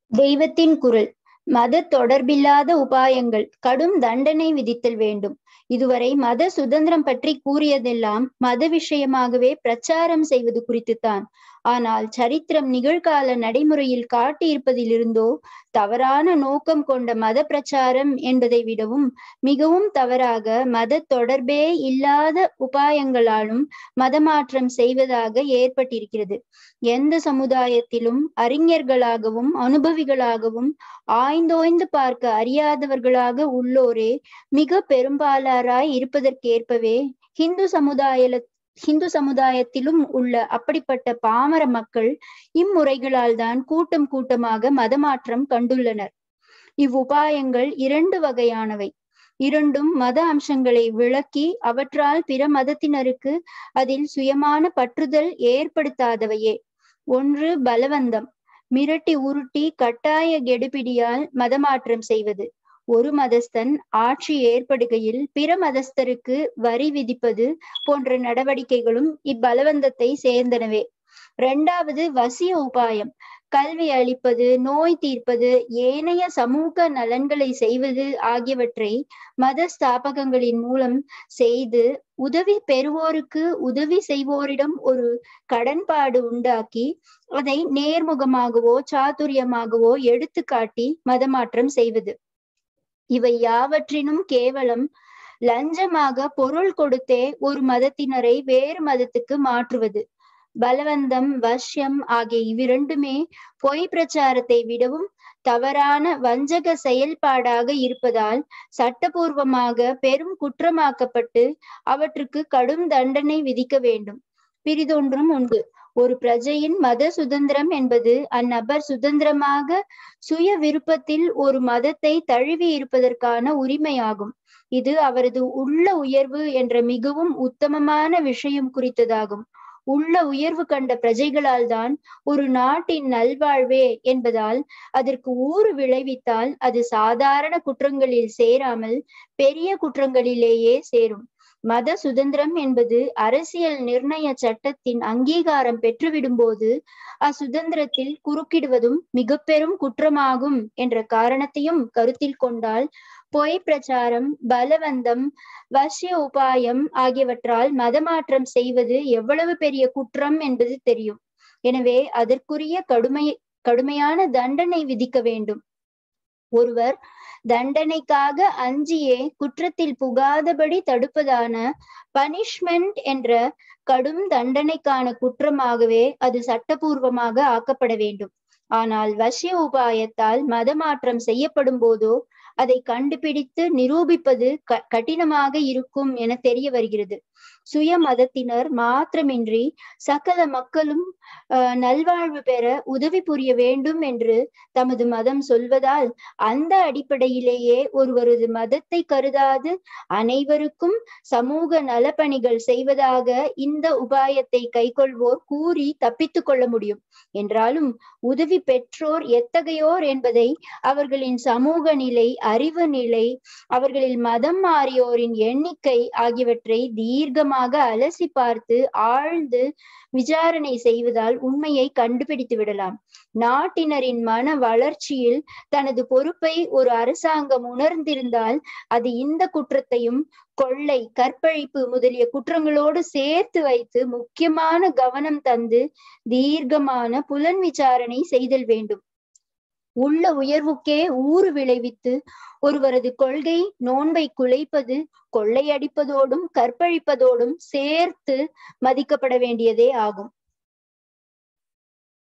தெய்வத்தின் குரல் மத தொடர்பில்லாத உபாயங்கள் கடும் தண்டனை விதித்தல் வேண்டும் இதுவரை மத சுதந்திரம் பற்றி கூறியதெல்லாம் மத விஷயமாகவே பிரச்சாரம் செய்வது குறித்துத்தான் ஆனால் சரித்திரம் நிகழ்கால நடைமுறையில் காட்டியிருப்பதிலிருந்தோ தவறான நோக்கம் கொண்ட மத பிரச்சாரம் என்பதை விடவும் மிகவும் தவறாக மத தொடர்பே இல்லாத உபாயங்களாலும் மதமாற்றம் செய்வதாக ஏற்பட்டிருக்கிறது எந்த சமுதாயத்திலும் அறிஞர்களாகவும் அனுபவிகளாகவும் ஆய்ந்தோய்ந்து பார்க்க அறியாதவர்களாக உள்ளோரே மிக பெரும்பாலாராய் இருப்பதற்கேற்பவே ஹிந்து சமுதாய ஹிந்து சமுதாயத்திலும் உள்ள அப்படிப்பட்ட பாமர மக்கள் இம்முறைகளால் தான் கூட்டம் கூட்டமாக மதமாற்றம் கண்டுள்ளனர் இவ்வுபாயங்கள் இரண்டு வகையானவை இரண்டும் மத அம்சங்களை விளக்கி அவற்றால் பிற மதத்தினருக்கு அதில் சுயமான பற்றுதல் ஏற்படுத்தாதவையே ஒன்று பலவந்தம் மிரட்டி உருட்டி கட்டாய கெடுபிடியால் மதமாற்றம் செய்வது ஒரு மதஸ்தன் ஆட்சி ஏற்படுகையில் பிற மதஸ்தருக்கு வரி விதிப்பது போன்ற நடவடிக்கைகளும் இப்பலவந்தத்தை சேர்ந்தனவே இரண்டாவது வசிய உபாயம் கல்வி அளிப்பது நோய் தீர்ப்பது ஏனைய சமூக நலன்களை செய்வது ஆகியவற்றை மத ஸ்தாபகங்களின் மூலம் செய்து உதவி பெறுவோருக்கு உதவி செய்வோரிடம் ஒரு கடன்பாடு உண்டாக்கி அதை நேர்முகமாகவோ சாதுரியமாகவோ எடுத்து காட்டி மதமாற்றம் செய்வது இவை யாவற்றினும் கேவலம் லஞ்சமாக பொருள் கொடுத்தே ஒரு மதத்தினரை வேறு மதத்துக்கு மாற்றுவது பலவந்தம் வஷ்யம் ஆகிய இவ்விரண்டுமே பொய் பிரச்சாரத்தை விடவும் தவறான வஞ்சக செயல்பாடாக இருப்பதால் சட்டபூர்வமாக பெரும் குற்றமாக்கப்பட்டு அவற்றுக்கு கடும் தண்டனை விதிக்க வேண்டும் பிரிதொன்றும் உண்டு ஒரு பிரஜையின் மத சுதந்திரம் என்பது அந்நபர் சுதந்திரமாக சுய விருப்பத்தில் ஒரு மதத்தை தழுவி இருப்பதற்கான உரிமையாகும் இது அவரது உள்ள உயர்வு என்ற மிகவும் உத்தமமான விஷயம் குறித்ததாகும் உள்ள உயர்வு கண்ட பிரஜைகளால் தான் ஒரு நாட்டின் நல்வாழ்வே என்பதால் அதற்கு ஊறு விளைவித்தால் அது சாதாரண குற்றங்களில் சேராமல் பெரிய குற்றங்களிலேயே சேரும் மத சுதந்திரம் என்பது அரசியல் நிர்ணய சட்டத்தின் அங்கீகாரம் பெற்றுவிடும் போது அசுதந்திரத்தில் குறுக்கிடுவதும் மிக பெரும் குற்றமாகும் என்ற காரணத்தையும் கருத்தில் கொண்டால் பொய் பிரச்சாரம் பலவந்தம் வசிய உபாயம் ஆகியவற்றால் மதமாற்றம் செய்வது எவ்வளவு பெரிய குற்றம் என்பது தெரியும் எனவே அதற்குரிய கடுமை கடுமையான தண்டனை விதிக்க வேண்டும் ஒருவர் தண்டனைக்காக அஞ்சியே குற்றத்தில் புகாதபடி தடுப்பதான பனிஷ்மெண்ட் என்ற கடும் தண்டனைக்கான குற்றமாகவே அது சட்டபூர்வமாக ஆக்கப்பட வேண்டும் ஆனால் வசிய உபாயத்தால் மதமாற்றம் செய்யப்படும் போதோ அதை கண்டுபிடித்து நிரூபிப்பது க கடினமாக இருக்கும் என தெரிய வருகிறது சுய மதத்தினர் மாத்திரமின்றி சகல மக்களும் அஹ் நல்வாழ்வு பெற உதவி புரிய வேண்டும் என்று தமது மதம் சொல்வதால் அந்த அடிப்படையிலேயே ஒருவரது மதத்தை கருதாது அனைவருக்கும் சமூக நலப்பணிகள் செய்வதாக இந்த உபாயத்தை கைக்கொள்வோர் கூறி தப்பித்து கொள்ள முடியும் என்றாலும் உதவி பெற்றோர் எத்தகையோர் என்பதை அவர்களின் சமூக நிலை அறிவு நிலை அவர்களில் மதம் மாறியோரின் எண்ணிக்கை ஆகியவற்றை தீர்க்கமாக அலசி பார்த்து ஆழ்ந்து விசாரணை செய்வதால் உண்மையை கண்டுபிடித்து விடலாம் நாட்டினரின் மன வளர்ச்சியில் தனது பொறுப்பை ஒரு அரசாங்கம் உணர்ந்திருந்தால் அது இந்த குற்றத்தையும் கொள்ளை கற்பழிப்பு முதலிய குற்றங்களோடு சேர்த்து வைத்து முக்கியமான கவனம் தந்து தீர்க்கமான புலன் விசாரணை செய்தல் வேண்டும் உள்ள உயர்வுக்கே ஊறு விளைவித்து ஒருவரது கொள்கை நோன்பை குலைப்பது கொள்ளையடிப்பதோடும் கற்பழிப்பதோடும் சேர்த்து மதிக்கப்பட வேண்டியதே ஆகும்